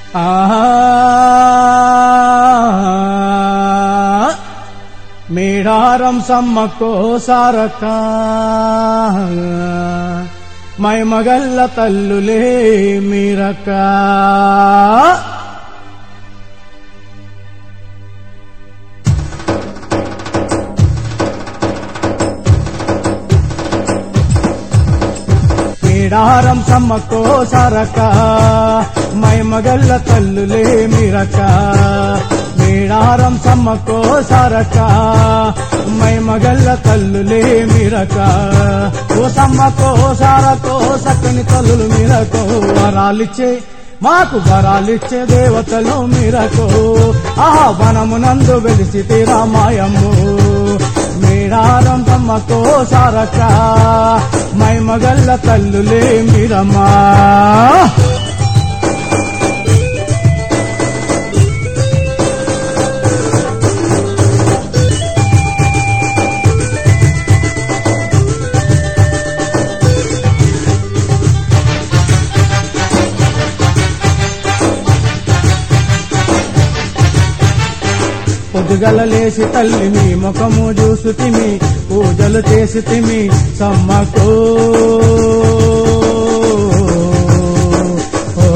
ఆ మేడారం సమ్మక్కో సారక మై మగల్ల తల్లులే మీరక మేడారం సమ్మక్కో సారక మై మగల్ల తల్లులే మీరక మేడారం సమ్మక్కో సారక మై మగల్ల తల్లులే మీరక ఓ సమ్మకో సారకో సక్కని తల్లులు మీరకో వరాలిచ్చే మాకు వరాలిచ్చే దేవతలు మీరకో ఆహా వనమునందు వెలిసి రామాయమ్ము మేడారం తమ్మకో సారక మై మగల్ల తల్లులే మీరమ్మా పొద్దుగల లేసి తల్లిని ముఖము చూసుతిమి పూజలు చేసి తిమి సమ్మకో ఓ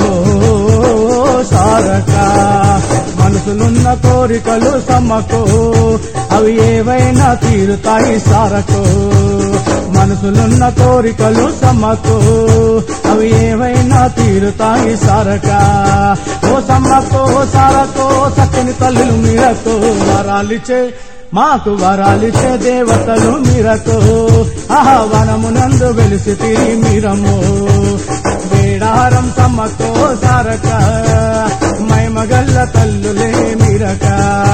సారక మనసులున్న కోరికలు సమ్మకో అవి ఏవైనా తీరుతాయి సారకో మనసులున్న కోరికలు సమ్మకో అవి ఏవైనా తీరుతాయి సారక ఓ సమ్మకో సారకో సక్కని తల్లులు మీరకో వరాలిచే మాకు వరాలిచే దేవతలు మీరకో ఆహా వనమునందు వెలిసి తిరి మీరమ్మో వేడారం సమ్మకో సారక మై మగల్ల తల్లులే మీరక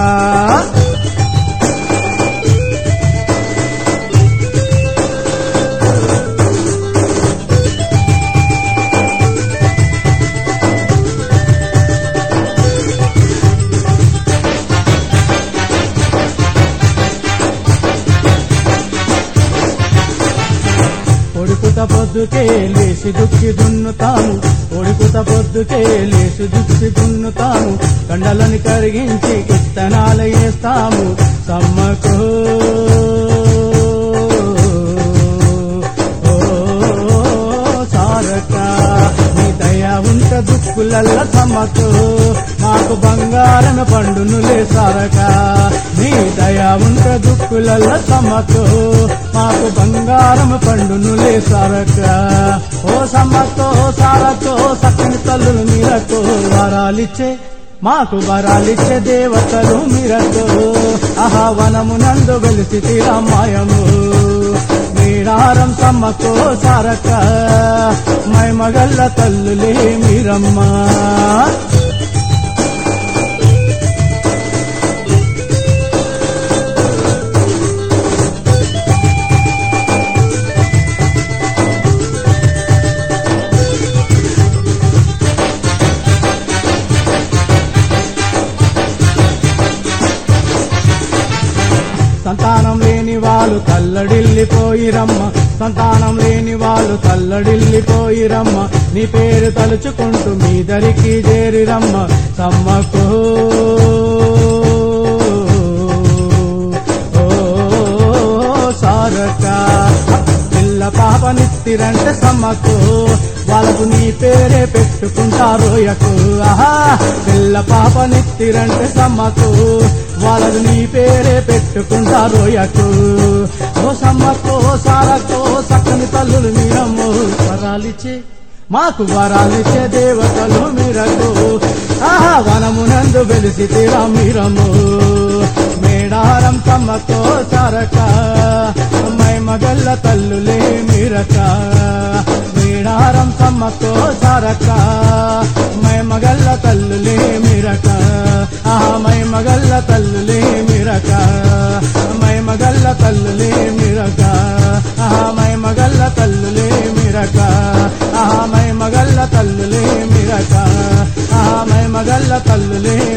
ఒడుకుత పొద్దుకే లేసి దుక్కి దున్నుతాము ఒడుకుత పొద్దుకే లేసి దుక్కి దున్నుతాము కండలని కరిగించి ఇత్తనాలు వేస్తాము సమ్మకు ఓ సారక నీ దయ ఉంట దుక్కులల్ల సమ్మకు మాకు బంగారం పండునులే సారక నీ దయ ఉంట దుక్కులల్ల సమ్మకు మాకు బంగారం పండునులే సారక ఓ సమ్మతో సారతో సక్కని తల్లులు మీరకో వరాలిచ్చే మాకు వరాలిచ్చే దేవతలు మీరకో ఆహా వనమునందు వెలిసి రామాయము మీడారం సమ్మకో సారక మై మగల్ల తల్లులే మీరమ్మా సంతానం లేని వాళ్ళు తల్లడిల్లిపోయిరమ్మ సంతానం లేని వాళ్ళు తల్లడిల్లిపోయిరమ్మ నీ పేరు తలుచుకుంటూ మీ దరికి చేరిరమ్మ సమ్మకు ఓ సారక పిల్ల పాపనిత్తిరంటే సమ్మకు వాళ్ళకు నీ పేరే పెట్టుకుంటారు యకు ఆహా పిల్ల పాపనిత్తిరంటే సమ్మకు వాళ్ళకు నీ పేరే పెట్టుకుంటారు యకు ఓ సమ్మకు ఓ సారకో సక్కని తల్లులు మీరమ్ము వరాలిచ్చే మాకు వరాలిచ్చే దేవతలు మీరకు ఆహా వనమునందు వెలిసి తీరా మీరము మేడారం సమ్మకో సారక మై మగల్ల తల్లులే మీరక మేడారం సమ్మకో సారక మై మగల్ల తల్లులే మీరక ఆహా మై మగల్ల తల్లులే మీరక మై మగల్ల తల్లులే మీరక ఆహా మై మగల్ల తల్లులే మీరక ఆహా మై మగల్ల తల్లులే మీరక ఆహా మై మగల్ల తల్లులే